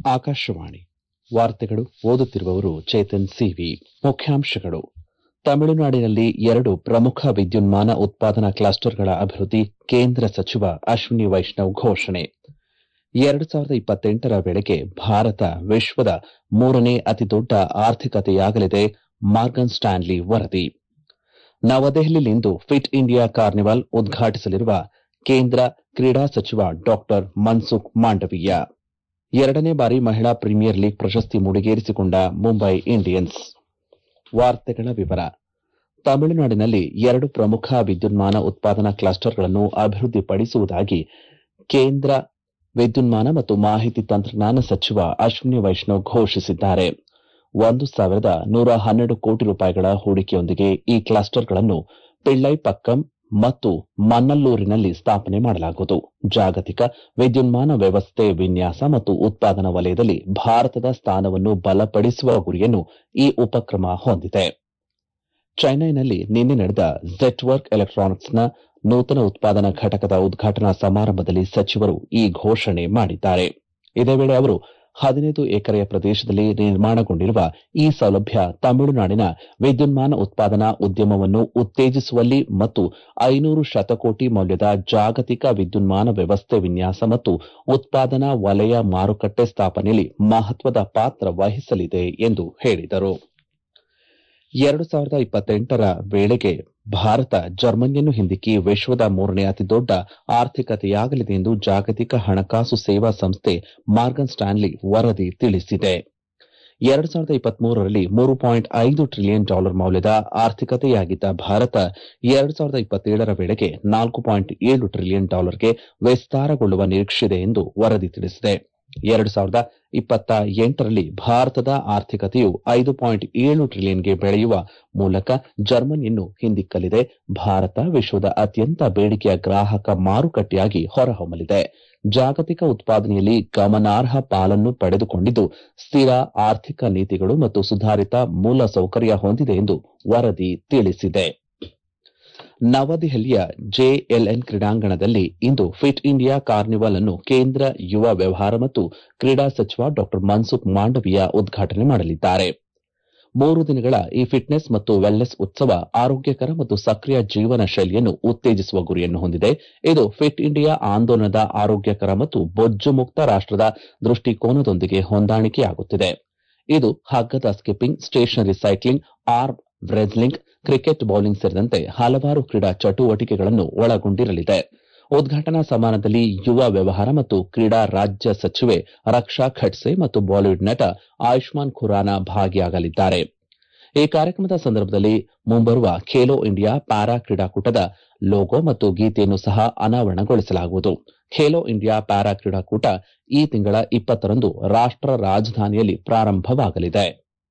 ಆಕಾಶವಾಣಿ ವಾರ್ತೆಗಳು ಓದುತ್ತಿರುವವರು ಚೇತನ್ ಸಿವಿ ಮುಖ್ಯಾಂಶಗಳು ತಮಿಳುನಾಡಿನಲ್ಲಿ ಎರಡು ಪ್ರಮುಖ ವಿದ್ಯುನ್ಮಾನ ಉತ್ಪಾದನಾ ಕ್ಲಸ್ಟರ್ಗಳ ಅಭಿವೃದ್ಧಿ ಕೇಂದ್ರ ಸಚಿವ ಅಶ್ವಿನಿ ವೈಷ್ಣವ್ ಘೋಷಣೆ ಎರಡು ಸಾವಿರದ ಇಪ್ಪತ್ತೆಂಟರ ವೇಳೆಗೆ ಭಾರತ ವಿಶ್ವದ ಮೂರನೇ ಅತಿದೊಡ್ಡ ಆರ್ಥಿಕತೆಯಾಗಲಿದೆ ಮಾರ್ಗನ್ ಸ್ಟ್ಯಾನ್ಲಿ ವರದಿ ನವದೆಹಲಿಯಲ್ಲಿಂದು ಫಿಟ್ ಇಂಡಿಯಾ ಕಾರ್ನಿವಾಲ್ ಉದ್ಘಾಟಿಸಲಿರುವ ಕೇಂದ್ರ ಕ್ರೀಡಾ ಸಚಿವ ಡಾ ಮನ್ಸುಖ್ ಮಾಂಡವೀಯ ಎರಡನೇ ಬಾರಿ ಮಹಿಳಾ ಪ್ರೀಮಿಯರ್ ಲೀಗ್ ಪ್ರಶಸ್ತಿ ಮುಡಿಗೇರಿಸಿಕೊಂಡ ಮುಂಬೈ ಇಂಡಿಯನ್ಸ್ ತಮಿಳುನಾಡಿನಲ್ಲಿ ಎರಡು ಪ್ರಮುಖ ವಿದ್ಯುನ್ಮಾನ ಉತ್ಪಾದನಾ ಕ್ಲಸ್ಟರ್ಗಳನ್ನು ಅಭಿವೃದ್ಧಿಪಡಿಸುವುದಾಗಿ ಕೇಂದ್ರ ವಿದ್ಯುನ್ಮಾನ ಮತ್ತು ಮಾಹಿತಿ ತಂತ್ರಜ್ಞಾನ ಸಚಿವ ಅಶ್ವಿನಿ ವೈಷ್ಣವ್ ಘೋಷಿಸಿದ್ದಾರೆ ಒಂದು ಸಾವಿರದ ನೂರ ಹನ್ನೆರಡು ಕೋಟಿ ರೂಪಾಯಿಗಳ ಹೂಡಿಕೆಯೊಂದಿಗೆ ಈ ಕ್ಲಸ್ಟರ್ಗಳನ್ನು ಪಿಳ್ಳೈಪಕ್ಕಂ ಮತ್ತು ಮನ್ನಲ್ಲೂರಿನಲ್ಲಿ ಸ್ಥಾಪನೆ ಮಾಡಲಾಗುವುದು ಜಾಗತಿಕ ವಿದ್ಯುನ್ಮಾನ ವ್ಯವಸ್ಥೆ ವಿನ್ಯಾಸ ಮತ್ತು ಉತ್ಪಾದನಾ ವಲಯದಲ್ಲಿ ಭಾರತದ ಸ್ಥಾನವನ್ನು ಬಲಪಡಿಸುವ ಗುರಿಯನ್ನು ಈ ಉಪಕ್ರಮ ಹೊಂದಿದೆ ಚೆನ್ನೈನಲ್ಲಿ ನಿನ್ನೆ ನಡೆದ ಝೆಟ್ವರ್ಕ್ ಎಲೆಕ್ಟಾನಿಕ್ಸ್ನ ನೂತನ ಉತ್ಪಾದನಾ ಘಟಕದ ಉದ್ಘಾಟನಾ ಸಮಾರಂಭದಲ್ಲಿ ಸಚಿವರು ಈ ಘೋಷಣೆ ಮಾಡಿದ್ದಾರೆ ಇದೇ ವೇಳೆ ಅವರು ಹದಿನೈದು ಎಕರೆಯ ಪ್ರದೇಶದಲ್ಲಿ ನಿರ್ಮಾಣಗೊಂಡಿರುವ ಈ ಸೌಲಭ್ಯ ತಮಿಳುನಾಡಿನ ವಿದ್ಯುನ್ಮಾನ ಉತ್ಪಾದನಾ ಉದ್ಯಮವನ್ನು ಉತ್ತೇಜಿಸುವಲ್ಲಿ ಮತ್ತು ಐನೂರು ಶತಕೋಟಿ ಮೌಲ್ಯದ ಜಾಗತಿಕ ವಿದ್ಯುನ್ಮಾನ ವ್ಯವಸ್ಥೆ ವಿನ್ಯಾಸ ಮತ್ತು ಉತ್ಪಾದನಾ ವಲಯ ಮಾರುಕಟ್ಟೆ ಸ್ಥಾಪನೆಯಲ್ಲಿ ಮಹತ್ವದ ಪಾತ್ರ ವಹಿಸಲಿದೆ ಎಂದು ಹೇಳಿದರು ಎರಡು ಸಾವಿರದ ಇಪ್ಪತ್ತೆಂಟರ ವೇಳೆಗೆ ಭಾರತ ಜರ್ಮನಿಯನ್ನು ಹಿಂದಿಕ್ಕಿ ವಿಶ್ವದ ಮೂರನೇ ಅತಿದೊಡ್ಡ ಆರ್ಥಿಕತೆಯಾಗಲಿದೆ ಎಂದು ಜಾಗತಿಕ ಹಣಕಾಸು ಸೇವಾ ಸಂಸ್ಥೆ ಮಾರ್ಗನ್ ಸ್ಟ್ಯಾನ್ಲಿ ವರದಿ ತಿಳಿಸಿದೆ ಎರಡು ಸಾವಿರದ ಇಪ್ಪತ್ಮೂರರಲ್ಲಿ ಮೂರು ಪಾಯಿಂಟ್ ಐದು ಟ್ರಿಲಿಯನ್ ಡಾಲರ್ ಮೌಲ್ಯದ ಆರ್ಥಿಕತೆಯಾಗಿದ್ದ ಭಾರತ ಎರಡು ಸಾವಿರದ ಇಪ್ಪತ್ತೇಳರ ವೇಳೆಗೆ ನಾಲ್ಕು ಪಾಯಿಂಟ್ ಏಳು ಟ್ರಿಲಿಯನ್ ಡಾಲರ್ಗೆ ವಿಸ್ತಾರಗೊಳ್ಳುವ ನಿರೀಕ್ಷೆಯಿದೆ ಎಂದು ವರದಿ ತಿಳಿಸಿದೆ ಎರಡು ಸಾವಿರದ ಇಪ್ಪತ್ತ ಎಂಟರಲ್ಲಿ ಭಾರತದ ಆರ್ಥಿಕತೆಯು ಐದು ಪಾಯಿಂಟ್ ಏಳು ಟ್ರಿಲಿಯನ್ಗೆ ಬೆಳೆಯುವ ಮೂಲಕ ಜರ್ಮನಿಯನ್ನು ಹಿಂದಿಕ್ಕಲಿದೆ ಭಾರತ ವಿಶ್ವದ ಅತ್ಯಂತ ಬೇಡಿಕೆಯ ಗ್ರಾಹಕ ಮಾರುಕಟ್ಟೆಯಾಗಿ ಹೊರಹೊಮ್ಮಲಿದೆ ಜಾಗತಿಕ ಉತ್ಪಾದನೆಯಲ್ಲಿ ಗಮನಾರ್ಹ ಪಾಲನ್ನು ಪಡೆದುಕೊಂಡಿದ್ದು ಸ್ಥಿರ ಆರ್ಥಿಕ ನೀತಿಗಳು ಮತ್ತು ಸುಧಾರಿತ ಮೂಲಸೌಕರ್ಯ ಹೊಂದಿದೆ ಎಂದು ವರದಿ ತಿಳಿಸಿದೆ ನವದೆಹಲಿಯ ಜೆಎಲ್ಎನ್ ಕ್ರೀಡಾಂಗಣದಲ್ಲಿ ಇಂದು ಫಿಟ್ ಇಂಡಿಯಾ ಕಾರ್ನಿವಾಲ್ ಅನ್ನು ಕೇಂದ್ರ ಯುವ ವ್ಯವಹಾರ ಮತ್ತು ಕ್ರೀಡಾ ಸಚಿವ ಡಾ ಮನ್ಸುಖ್ ಮಾಂಡವೀಯ ಉದ್ಘಾಟನೆ ಮಾಡಲಿದ್ದಾರೆ ಮೂರು ದಿನಗಳ ಈ ಫಿಟ್ನೆಸ್ ಮತ್ತು ವೆಲ್ನೆಸ್ ಉತ್ಸವ ಆರೋಗ್ಯಕರ ಮತ್ತು ಸಕ್ರಿಯ ಜೀವನ ಶೈಲಿಯನ್ನು ಉತ್ತೇಜಿಸುವ ಗುರಿಯನ್ನು ಹೊಂದಿದೆ ಇದು ಫಿಟ್ ಇಂಡಿಯಾ ಆಂದೋಲನದ ಆರೋಗ್ಯಕರ ಮತ್ತು ಬೊಜ್ಜು ಮುಕ್ತ ರಾಷ್ಟದ ದೃಷ್ಟಿಕೋನದೊಂದಿಗೆ ಹೊಂದಾಣಿಕೆಯಾಗುತ್ತಿದೆ ಇದು ಹಗ್ಗದ skipping stationery cycling arm wrestling cricket bowling ಸೇರಿದಂತೆ ಹಲವಾರು ಕ್ರೀಡಾ ಚಟುವಟಿಕೆಗಳನ್ನು ಒಳಗೊಂಡಿರಲಿದೆ ಉದ್ಘಾಟನಾ ಸಮಾರಂಭದಲ್ಲಿ ಯುವ ವ್ಯವಹಾರ ಮತ್ತು ಕ್ರೀಡಾ ರಾಜ್ಯ ಸಚಿವೆ ರಕ್ಷಾ ಖಡ್ಸೆ ಮತ್ತು ಬಾಲಿವುಡ್ ನಟ ಆಯುಷ್ಮಾನ್ ಖುರಾನ ಭಾಗಿಯಾಗಲಿದ್ದಾರೆ ಈ ಕಾರ್ಯಕ್ರಮದ ಸಂದರ್ಭದಲ್ಲಿ ಮುಂಬರುವ ಖೇಲೋ ಇಂಡಿಯಾ ಪ್ಯಾರಾ ಕ್ರೀಡಾಕೂಟದ ಲೋಗೋ ಮತ್ತು ಗೀತೆಯನ್ನು ಸಹ ಅನಾವರಣಗೊಳಿಸಲಾಗುವುದು ಖೇಲೋ ಇಂಡಿಯಾ ಪ್ಯಾರಾ ಕ್ರೀಡಾಕೂಟ ಈ ತಿಂಗಳ ಇಪ್ಪತ್ತರಂದು ರಾಷ್ಟ ರಾಜಧಾನಿಯಲ್ಲಿ ಪ್ರಾರಂಭವಾಗಲಿದೆ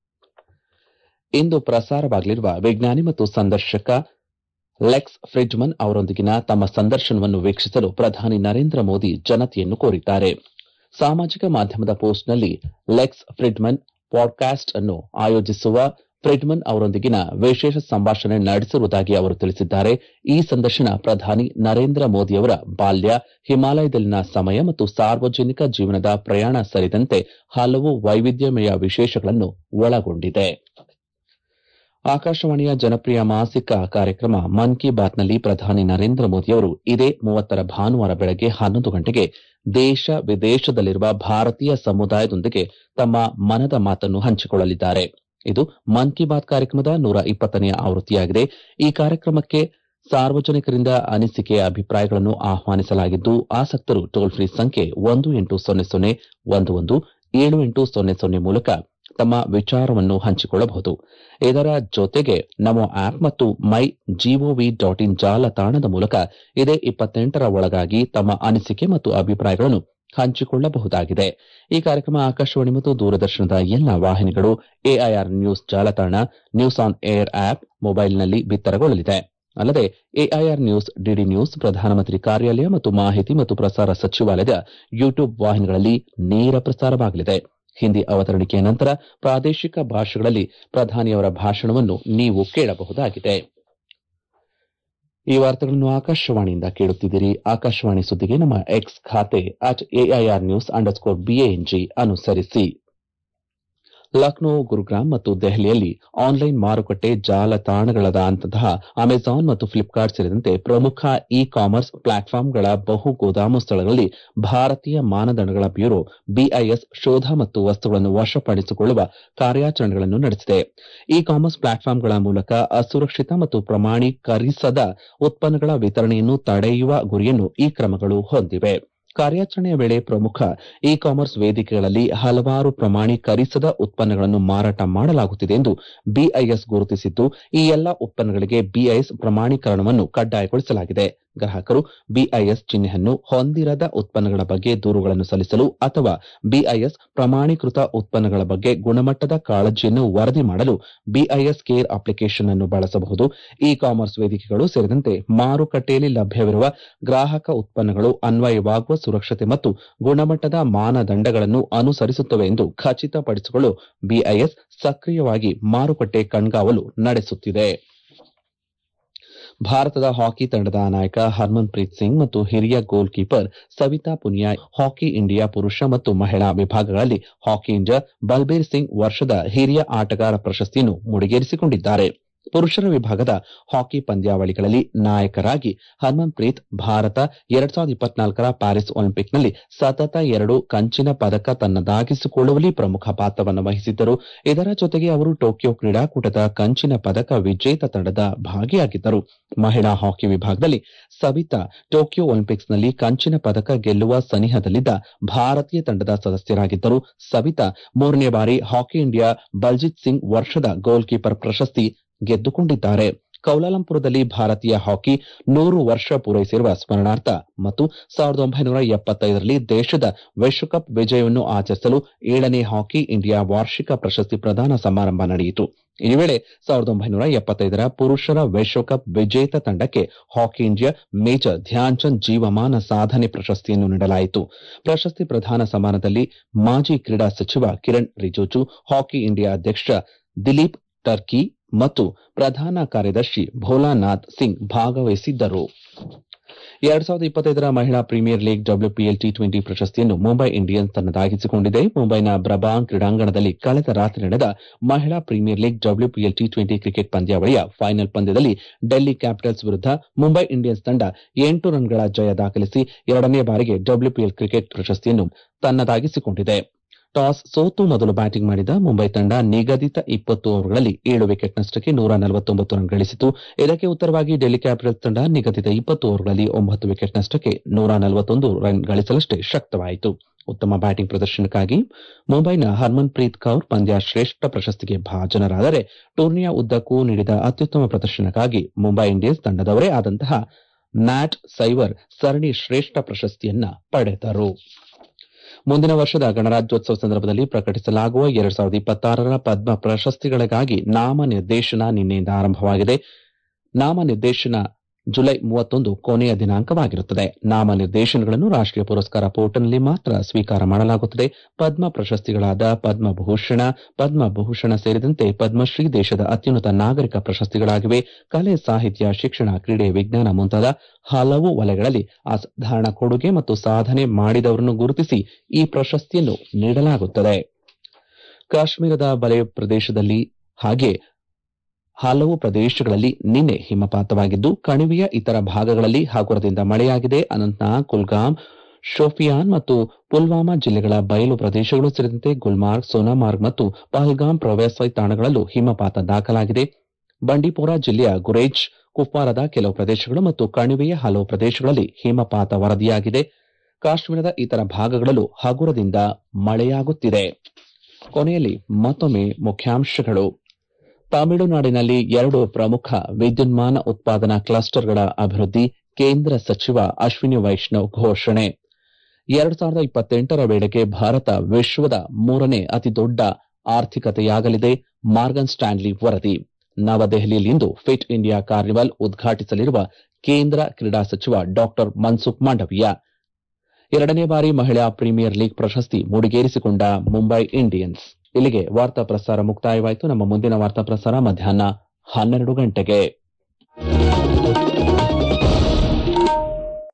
ಇಂದು ಪ್ರಸಾರವಾಗಲಿರುವ ವಿಜ್ಞಾನಿ ಮತ್ತು ಸಂದರ್ಶಕ ಲೆಕ್ಸ್ ಫ್ರಿಡ್ಮನ್ ಅವರೊಂದಿಗಿನ ತಮ್ಮ ಸಂದರ್ಶನವನ್ನು ವೀಕ್ಷಿಸಲು ಪ್ರಧಾನಿ ನರೇಂದ್ರ ಮೋದಿ ಜನತೆಯನ್ನು ಕೋರಿದ್ದಾರೆ ಸಾಮಾಜಿಕ ಮಾಧ್ಯಮದ ಪೋಸ್ಟ್ನಲ್ಲಿ ಲೆಕ್ಸ್ ಫ್ರಿಡ್ಮನ್ ಪಾಡ್ಕಾಸ್ಟ್ ಅನ್ನು ಆಯೋಜಿಸುವ ಫ್ರಿಡ್ಮನ್ ಅವರೊಂದಿಗಿನ ವಿಶೇಷ ಸಂಭಾಷಣೆ ನಡೆಸಿರುವುದಾಗಿ ಅವರು ತಿಳಿಸಿದ್ದಾರೆ ಈ ಸಂದರ್ಶನ ಪ್ರಧಾನಿ ನರೇಂದ್ರ ಮೋದಿಯವರ ಬಾಲ್ಯ ಹಿಮಾಲಯದಲ್ಲಿನ ಸಮಯ ಮತ್ತು ಸಾರ್ವಜನಿಕ ಜೀವನದ ಪ್ರಯಾಣ ಸೇರಿದಂತೆ ಹಲವು ವೈವಿಧ್ಯಮಯ ವಿಶೇಷಗಳನ್ನು ಒಳಗೊಂಡಿದೆ ಆಕಾಶವಾಣಿಯ ಜನಪ್ರಿಯ ಮಾಸಿಕ ಕಾರ್ಯಕ್ರಮ ಮನ್ ಕಿ ಬಾತ್ನಲ್ಲಿ ಪ್ರಧಾನಿ ನರೇಂದ್ರ ಮೋದಿಯವರು ಇದೇ ಮೂವತ್ತರ ಭಾನುವಾರ ಬೆಳಗ್ಗೆ ಹನ್ನೊಂದು ಗಂಟೆಗೆ ದೇಶ ವಿದೇಶದಲ್ಲಿರುವ ಭಾರತೀಯ ಸಮುದಾಯದೊಂದಿಗೆ ತಮ್ಮ ಮನದ ಮಾತನ್ನು ಹಂಚಿಕೊಳ್ಳಲಿದ್ದಾರೆ ಇದು ಮನ್ ಕಿ ಬಾತ್ ಕಾರ್ಯಕ್ರಮದ ನೂರ ಇಪ್ಪತ್ತನೆಯ ಆವೃತ್ತಿಯಾಗಿದೆ ಈ ಕಾರ್ಯಕ್ರಮಕ್ಕೆ ಸಾರ್ವಜನಿಕರಿಂದ ಅನಿಸಿಕೆ ಅಭಿಪ್ರಾಯಗಳನ್ನು ಆಹ್ವಾನಿಸಲಾಗಿದ್ದು ಆಸಕ್ತರು ಟೋಲ್ ಫ್ರೀ ಸಂಖ್ಯೆ ಒಂದು ಎಂಟು ಸೊನ್ನೆ ಸೊನ್ನೆ ಒಂದು ಒಂದು ಏಳು ಎಂಟು ಸೊನ್ನೆ ಸೊನ್ನೆ ಮೂಲಕ ತಮ್ಮ ವಿಚಾರವನ್ನು ಹಂಚಿಕೊಳ್ಳಬಹುದು ಇದರ ಜೊತೆಗೆ ನಮೋ ಆಪ್ ಮತ್ತು ಮೈ ಜಿಒವಿ ಡಾಟ್ ಇನ್ ಜಾಲತಾಣದ ಮೂಲಕ ಇದೇ ಇಪ್ಪತ್ತೆಂಟರ ಒಳಗಾಗಿ ತಮ್ಮ ಅನಿಸಿಕೆ ಮತ್ತು ಅಭಿಪ್ರಾಯಗಳನ್ನು ಹಂಚಿಕೊಳ್ಳಬಹುದಾಗಿದೆ ಈ ಕಾರ್ಯಕ್ರಮ ಆಕಾಶವಾಣಿ ಮತ್ತು ದೂರದರ್ಶನದ ಎಲ್ಲ ವಾಹಿನಿಗಳು ಎಐಆರ್ ನ್ಯೂಸ್ ಜಾಲತಾಣ ನ್ಯೂಸ್ ಆನ್ ಏರ್ ಆಪ್ ಮೊಬೈಲ್ನಲ್ಲಿ ಬಿತ್ತರಗೊಳ್ಳಲಿದೆ ಅಲ್ಲದೆ ಎಐಆರ್ ನ್ಯೂಸ್ ಡಿಡಿ ನ್ಯೂಸ್ ಪ್ರಧಾನಮಂತ್ರಿ ಕಾರ್ಯಾಲಯ ಮತ್ತು ಮಾಹಿತಿ ಮತ್ತು ಪ್ರಸಾರ ಸಚಿವಾಲಯದ ಯೂಟ್ಯೂಬ್ ವಾಹಿನಿಗಳಲ್ಲಿ ನೇರ ಪ್ರಸಾರವಾಗಲಿದೆ ಹಿಂದಿ ಅವತರಣಿಕೆಯ ನಂತರ ಪ್ರಾದೇಶಿಕ ಭಾಷೆಗಳಲ್ಲಿ ಪ್ರಧಾನಿಯವರ ಭಾಷಣವನ್ನು ನೀವು ಕೇಳಬಹುದಾಗಿದೆ ಈ ವಾರ್ತೆಗಳನ್ನು ಆಕಾಶವಾಣಿಯಿಂದ ಕೇಳುತ್ತಿದ್ದೀರಿ ಆಕಾಶವಾಣಿ ಸುದ್ದಿಗೆ ನಮ್ಮ ಎಕ್ಸ್ ಖಾತೆ at AIR news underscore BANG ಅನುಸರಿಸಿ ಲಕ್ನೋ ಗುರುಗ್ರಾಮ್ ಮತ್ತು ದೆಹಲಿಯಲ್ಲಿ ಆನ್ಲೈನ್ ಮಾರುಕಟ್ಟೆ ಜಾಲತಾಣಗಳಾದಂತಹ ಅಮೆಜಾನ್ ಮತ್ತು ಫ್ಲಿಪ್ಕಾರ್ಟ್ ಸೇರಿದಂತೆ ಪ್ರಮುಖ ಇ ಕಾಮರ್ಸ್ ಪ್ಲಾಟ್ಫಾರ್ಮ್ಗಳ ಬಹು ಗೋದಾಮು ಸ್ಥಳಗಳಲ್ಲಿ ಭಾರತೀಯ ಮಾನದಂಡಗಳ ಬ್ಯೂರೋ ಬಿಐಎಸ್ ಶೋಧ ಮತ್ತು ವಸ್ತುಗಳನ್ನು ವಶಪಡಿಸಿಕೊಳ್ಳುವ ಕಾರ್ಯಾಚರಣೆಗಳನ್ನು ನಡೆಸಿದೆ ಇ ಕಾಮರ್ಸ್ ಪ್ಲಾಟ್ಫಾರ್ಮ್ಗಳ ಮೂಲಕ ಅಸುರಕ್ಷಿತ ಮತ್ತು ಪ್ರಮಾಣೀಕರಿಸದ ಉತ್ಪನ್ನಗಳ ವಿತರಣೆಯನ್ನು ತಡೆಯುವ ಗುರಿಯನ್ನು ಈ ಕ್ರಮಗಳು ಹೊಂದಿವೆ ಕಾರ್ಯಾಚರಣೆಯ ವೇಳೆ ಪ್ರಮುಖ ಇ ಕಾಮರ್ಸ್ ವೇದಿಕೆಗಳಲ್ಲಿ ಹಲವಾರು ಪ್ರಮಾಣೀಕರಿಸದ ಉತ್ಪನ್ನಗಳನ್ನು ಮಾರಾಟ ಮಾಡಲಾಗುತ್ತಿದೆ ಎಂದು ಬಿಐಎಸ್ ಗುರುತಿಸಿದ್ದು ಈ ಎಲ್ಲಾ ಉತ್ಪನ್ನಗಳಿಗೆ ಬಿಐಎಸ್ ಪ್ರಮಾಣೀಕರಣವನ್ನು ಕಡ್ಡಾಯಗೊಳಿಸಲಾಗಿದೆ ಗ್ರಾಹಕರು ಬಿಐಎಸ್ ಚಿಹ್ನೆಯನ್ನು ಹೊಂದಿರದ ಉತ್ಪನ್ನಗಳ ಬಗ್ಗೆ ದೂರುಗಳನ್ನು ಸಲ್ಲಿಸಲು ಅಥವಾ ಬಿಐಎಸ್ ಪ್ರಮಾಣೀಕೃತ ಉತ್ಪನ್ನಗಳ ಬಗ್ಗೆ ಗುಣಮಟ್ಟದ ಕಾಳಜಿಯನ್ನು ವರದಿ ಮಾಡಲು ಬಿಐಎಸ್ ಕೇರ್ ಅಪ್ಲಿಕೇಶನ್ ಅನ್ನು ಬಳಸಬಹುದು ಇ ಕಾಮರ್ಸ್ ವೇದಿಕೆಗಳು ಸೇರಿದಂತೆ ಮಾರುಕಟ್ಟೆಯಲ್ಲಿ ಲಭ್ಯವಿರುವ ಗ್ರಾಹಕ ಉತ್ಪನ್ನಗಳು ಅನ್ವಯವಾಗುವ ಸುರಕ್ಷತೆ ಮತ್ತು ಗುಣಮಟ್ಟದ ಮಾನದಂಡಗಳನ್ನು ಅನುಸರಿಸುತ್ತವೆ ಎಂದು ಖಚಿತಪಡಿಸಿಕೊಳ್ಳಲು ಬಿಐಎಸ್ ಸಕ್ರಿಯವಾಗಿ ಮಾರುಕಟ್ಟೆ ಕಣ್ಗಾವಲು ನಡೆಸುತ್ತಿದೆ ಭಾರತದ ಹಾಕಿ ತಂಡದ ನಾಯಕ ಹರ್ಮನ್ ಪ್ರೀತ್ ಸಿಂಗ್ ಮತ್ತು ಹಿರಿಯ goalkeeper Savita Punia hockey India ಪುರುಷ ಮತ್ತು ಮಹಿಳಾ ವಿಭಾಗಗಳಲ್ಲಿ ಹಾಕಿ ಇಂಡಿಯಾ ಬಲ್ಬೀರ್ ಸಿಂಗ್ ವರ್ಷದ ಹಿರಿಯ ಆಟಗಾರ ಪ್ರಶಸ್ತಿಯನ್ನು ಮುಡಿಗೇರಿಸಿಕೊಂಡಿದ್ದಾರೆ ಪುರುಷರ ವಿಭಾಗದ ಹಾಕಿ ಪಂದ್ಯಾವಳಿಗಳಲ್ಲಿ ನಾಯಕರಾಗಿ ಹರ್ಮನ್ ಪ್ರೀತ್ ಭಾರತ ಎರಡ್ ಸಾವಿರದ ಇಪ್ಪತ್ನಾಲ್ಕರ ಪ್ಯಾರಿಸ್ ಒಲಿಂಪಿಕ್ನಲ್ಲಿ ಸತತ ಎರಡು ಕಂಚಿನ ಪದಕ ತನ್ನದಾಗಿಸಿಕೊಳ್ಳುವಲ್ಲಿ ಪ್ರಮುಖ ಪಾತ್ರವನ್ನು ವಹಿಸಿದ್ದರು ಇದರ ಜೊತೆಗೆ ಅವರು ಟೋಕಿಯೋ ಕ್ರೀಡಾಕೂಟದ ಕಂಚಿನ ಪದಕ ವಿಜೇತ ತಂಡದ ಭಾಗಿಯಾಗಿದ್ದರು ಮಹಿಳಾ ಹಾಕಿ ವಿಭಾಗದಲ್ಲಿ ಸವಿತಾ ಟೋಕಿಯೋ ಒಲಿಂಪಿಕ್ಸ್ನಲ್ಲಿ ಕಂಚಿನ ಪದಕ ಗೆಲ್ಲುವ ಸನಿಹದಲ್ಲಿದ್ದ ಭಾರತೀಯ ತಂಡದ ಸದಸ್ಯರಾಗಿದ್ದರು ಸವಿತಾ ಮೂರನೇ ಬಾರಿ ಹಾಕಿ ಇಂಡಿಯಾ ಬಲ್ಜಿತ್ ಸಿಂಗ್ ವರ್ಷದ ಗೋಲ್ ಕೀಪರ್ ಪ್ರಶಸ್ತಿ ಗೆದ್ದುಕೊಂಡಿದ್ದಾರೆ ಕೌಲಾಲಂಪುರದಲ್ಲಿ ಭಾರತೀಯ ಹಾಕಿ ನೂರು ವರ್ಷ ಪೂರೈಸಿರುವ ಸ್ಮರಣಾರ್ಥ ಮತ್ತು ಸಾವಿರದ ಒಂಬೈನೂರ ಎಪ್ಪತ್ತೈದರಲ್ಲಿ ದೇಶದ ವಿಶ್ವಕಪ್ ವಿಜಯವನ್ನು ಆಚರಿಸಲು ಏಳನೇ ಹಾಕಿ ಇಂಡಿಯಾ ವಾರ್ಷಿಕ ಪ್ರಶಸ್ತಿ ಪ್ರದಾನ ಸಮಾರಂಭ ನಡೆಯಿತು ಈ ವೇಳೆ ಸಾವಿರದ ಒಂಬೈನೂರ ಎಪ್ಪತ್ತೈದರ ಪುರುಷರ ವಿಶ್ವಕಪ್ ವಿಜೇತ ತಂಡಕ್ಕೆ ಹಾಕಿ ಇಂಡಿಯಾ ಮೇಜರ್ ಧ್ಯಾನ್ಚಂದ್ ಜೀವಮಾನ ಸಾಧನೆ ಪ್ರಶಸ್ತಿಯನ್ನು ನೀಡಲಾಯಿತು ಪ್ರಶಸ್ತಿ ಪ್ರದಾನ ಸಮಾರಂಭದಲ್ಲಿ ಮಾಜಿ ಕ್ರೀಡಾ ಸಚಿವ ಕಿರಣ್ ರಿಜಿಜು ಹಾಕಿ ಇಂಡಿಯಾ ಅಧ್ಯಕ್ಷ ದಿಲೀಪ್ ಟರ್ಕಿ ಮತ್ತು ಪ್ರಧಾನ ಕಾರ್ಯದರ್ಶಿ ಭೋಲಾನಾಥ್ ಸಿಂಗ್ ಭಾಗವಹಿಸಿದ್ದರು ಎರಡ್ ಸಾವಿರದ ಇಪ್ಪತ್ತೈದರ ಮಹಿಳಾ premier league WPL T twenty ಪ್ರಶಸ್ತಿಯನ್ನು ಮುಂಬೈ ಇಂಡಿಯನ್ಸ್ ತನ್ನದಾಗಿಸಿಕೊಂಡಿದೆ ಮುಂಬೈನ ಬ್ರಬಾಂಗ್ ಕ್ರೀಡಾಂಗಣದಲ್ಲಿ ಕಳೆದ ರಾತ್ರಿ ನಡೆದ ಮಹಿಳಾ premier league WPL T twenty cricket ಪಂದ್ಯಾವಳಿಯ ಫೈನಲ್ ಪಂದ್ಯದಲ್ಲಿ ಡೆಲ್ಲಿ ಕ್ಯಾಪಿಟಲ್ಸ್ ವಿರುದ್ಧ ಮುಂಬೈ ಇಂಡಿಯನ್ಸ್ ತಂಡ ಎಂಟು ರನ್ಗಳ ಜಯ ದಾಖಲಿಸಿ ಎರಡನೇ ಬಾರಿಗೆ ಡಬ್ಲ್ಯೂಪಿಎಲ್ ಕ್ರಿಕೆಟ್ ಪ್ರಶಸ್ತಿಯನ್ನು ತನ್ನದಾಗಿಸಿಕೊಂಡಿದೆ ಟಾಸ್ ಸೋತು ಮೊದಲು ಬ್ಯಾಟಿಂಗ್ ಮಾಡಿದ ಮುಂಬೈ ತಂಡ ನಿಗದಿತ ಇಪ್ಪತ್ತು ಓವರ್ಗಳಲ್ಲಿ ಏಳು ವಿಕೆಟ್ ನಷ್ಟಕ್ಕೆ ನೂರ ನಲವತ್ತೊಂಬತ್ತು ರನ್ ಗಳಿಸಿತು ಇದಕ್ಕೆ ಉತ್ತರವಾಗಿ ಡೆಲ್ಲಿ ಕ್ಯಾಪಿಟಲ್ಸ್ ತಂಡ ನಿಗದಿತ ಇಪ್ಪತ್ತು ಓವರ್ಗಳಲ್ಲಿ ಒಂಬತ್ತು ವಿಕೆಟ್ ನಷ್ಟಕ್ಕೆ ನೂರ ನಲವತ್ತೊಂದು ರನ್ ಗಳಿಸಲಷ್ಟೇ ಶಕ್ತವಾಯಿತು ಉತ್ತಮ ಬ್ಯಾಟಿಂಗ್ ಪ್ರದರ್ಶನಕ್ಕಾಗಿ ಮುಂಬೈನ ಹರ್ಮನ್ ಪ್ರೀತ್ ಕೌರ್ ಪಂದ್ಯ ಶ್ರೇಷ್ಠ ಪ್ರಶಸ್ತಿಗೆ ಭಾಜನರಾದರೆ ಟೂರ್ನಿಯ ಉದ್ದಕ್ಕೂ ನೀಡಿದ ಅತ್ಯುತ್ತಮ ಪ್ರದರ್ಶನಕ್ಕಾಗಿ ಮುಂಬೈ ಇಂಡಿಯನ್ಸ್ ತಂಡದವರೇ ಆದಂತಹ ಮ್ಯಾಟ್ ಸೈವರ್ ಸರಣಿ ಶ್ರೇಷ್ಠ ಪ್ರಶಸ್ತಿಯನ್ನ ಪಡೆದರು ಮುಂದಿನ ವರ್ಷದ ಗಣರಾಜ್ಯೋತ್ಸವ ಸಂದರ್ಭದಲ್ಲಿ ಪ್ರಕಟಿಸಲಾಗುವ ಎರಡ್ ಸಾವಿರದ ಇಪ್ಪತ್ತಾರರ ಪದ್ಮ ಪ್ರಶಸ್ತಿಗಳಿಗಾಗಿ ನಾಮನಿರ್ದೇಶನ ನಿನ್ನೆಯಿಂದ ಆರಂಭವಾಗಿದೆ ನಾಮನಿರ್ದೇಶನ ಜುಲೈ ಮೂವತ್ತೊಂದು ಕೊನೆಯ ದಿನಾಂಕವಾಗಿರುತ್ತದೆ ನಾಮನಿರ್ದೇಶನಗಳನ್ನು ರಾಷ್ಟೀಯ ಪುರಸ್ಕಾರ ಪೋರ್ಟಲ್ನಲ್ಲಿ ಮಾತ್ರ ಸ್ವೀಕಾರ ಮಾಡಲಾಗುತ್ತದೆ ಪದ್ಮ ಪ್ರಶಸ್ತಿಗಳಾದ ಪದ್ಮಭೂಷಣ ಪದ್ಮಭೂಷಣ ಸೇರಿದಂತೆ ಪದ್ಮಶ್ರೀ ದೇಶದ ಅತ್ಯುನ್ನತ ನಾಗರಿಕ ಪ್ರಶಸ್ತಿಗಳಾಗಿವೆ ಕಲೆ ಸಾಹಿತ್ಯ ಶಿಕ್ಷಣ ಕ್ರೀಡೆ ವಿಜ್ಞಾನ ಮುಂತಾದ ಹಲವು ವಲಯಗಳಲ್ಲಿ ಅಸಾಧಾರಣ ಕೊಡುಗೆ ಮತ್ತು ಸಾಧನೆ ಮಾಡಿದವರನ್ನು ಗುರುತಿಸಿ ಈ ಪ್ರಶಸ್ತಿಯನ್ನು ನೀಡಲಾಗುತ್ತದೆ ಕಾಶ್ಮೀರದ ಬಲೆ ಪ್ರದೇಶದಲ್ಲಿ ಹಾಗೆ ಹಲವು ಪ್ರದೇಶಗಳಲ್ಲಿ ನಿನ್ನೆ ಹಿಮಪಾತವಾಗಿದ್ದು ಕಣಿವೆಯ ಇತರ ಭಾಗಗಳಲ್ಲಿ ಹಗುರದಿಂದ ಮಳೆಯಾಗಿದೆ ಅನಂತನಾಗ್ ಕುಲ್ಗಾಮ್ ಶೋಪಿಯಾನ್ ಮತ್ತು ಪುಲ್ವಾಮಾ ಜಿಲ್ಲೆಗಳ ಬಯಲು ಪ್ರದೇಶಗಳು ಸೇರಿದಂತೆ ಗುಲ್ಮಾರ್ಗ್ ಸೋನಾಮಾರ್ಗ್ ಮತ್ತು ಪಹಲ್ಗಾಮ್ ಪ್ರವಾಸಿ ತಾಣಗಳಲ್ಲೂ ಹಿಮಪಾತ ದಾಖಲಾಗಿದೆ ಬಂಡೀಪೋರಾ ಜಿಲ್ಲೆಯ ಗುರೇಜ್ ಕುಪ್ವಾರದ ಕೆಲವು ಪ್ರದೇಶಗಳು ಮತ್ತು ಕಣಿವೆಯ ಹಲವು ಪ್ರದೇಶಗಳಲ್ಲಿ ಹಿಮಪಾತ ವರದಿಯಾಗಿದೆ ಕಾಶ್ಮೀರದ ಇತರ ಭಾಗಗಳಲ್ಲೂ ಹಗುರದಿಂದ ಮಳೆಯಾಗುತ್ತಿದೆ ಕೊನೆಯಲ್ಲಿ ಮತ್ತೊಮ್ಮೆ ಮುಖ್ಯಾಂಶಗಳು ತಮಿಳುನಾಡಿನಲ್ಲಿ ಎರಡು ಪ್ರಮುಖ ವಿದ್ಯುನ್ಮಾನ ಉತ್ಪಾದನಾ ಕ್ಲಸ್ಟರ್ಗಳ ಅಭಿವೃದ್ಧಿ ಕೇಂದ್ರ ಸಚಿವ ಅಶ್ವಿನಿ ವೈಷ್ಣವ್ ಘೋಷಣೆ ಎರಡು ಸಾವಿರದ ಇಪ್ಪತ್ತೆಂಟರ ವೇಳೆಗೆ ಭಾರತ ವಿಶ್ವದ ಮೂರನೇ ಅತಿದೊಡ್ಡ ಆರ್ಥಿಕತೆಯಾಗಲಿದೆ ಮಾರ್ಗನ್ ಸ್ಟ್ಯಾನ್ಲಿ ವರದಿ ನವದೆಹಲಿಯಲ್ಲಿಂದು ಫಿಟ್ ಇಂಡಿಯಾ ಕಾರ್ನಿವಲ್ ಉದ್ಘಾಟಿಸಲಿರುವ ಕೇಂದ್ರ ಕ್ರೀಡಾ ಸಚಿವ ಡಾಕ್ಟರ್ ಮನ್ಸುಖ್ ಮಾಂಡವೀಯ ಎರಡನೇ ಬಾರಿ ಮಹಿಳಾ ಪ್ರೀಮಿಯರ್ ಲೀಗ್ ಪ್ರಶಸ್ತಿ ಮುಡಿಗೇರಿಸಿಕೊಂಡ ಮುಂಬೈ ಇಂಡಿಯನ್ಸ್ ಇಲ್ಲಿಗೆ ವಾರ್ತಾ ಪ್ರಸಾರ ಮುಕ್ತಾಯವಾಯಿತು ನಮ್ಮ ಮುಂದಿನ ವಾರ್ತಾ ಪ್ರಸಾರ ಮಧ್ಯಾಹ್ನ ಹನ್ನೆರಡು ಗಂಟೆಗೆ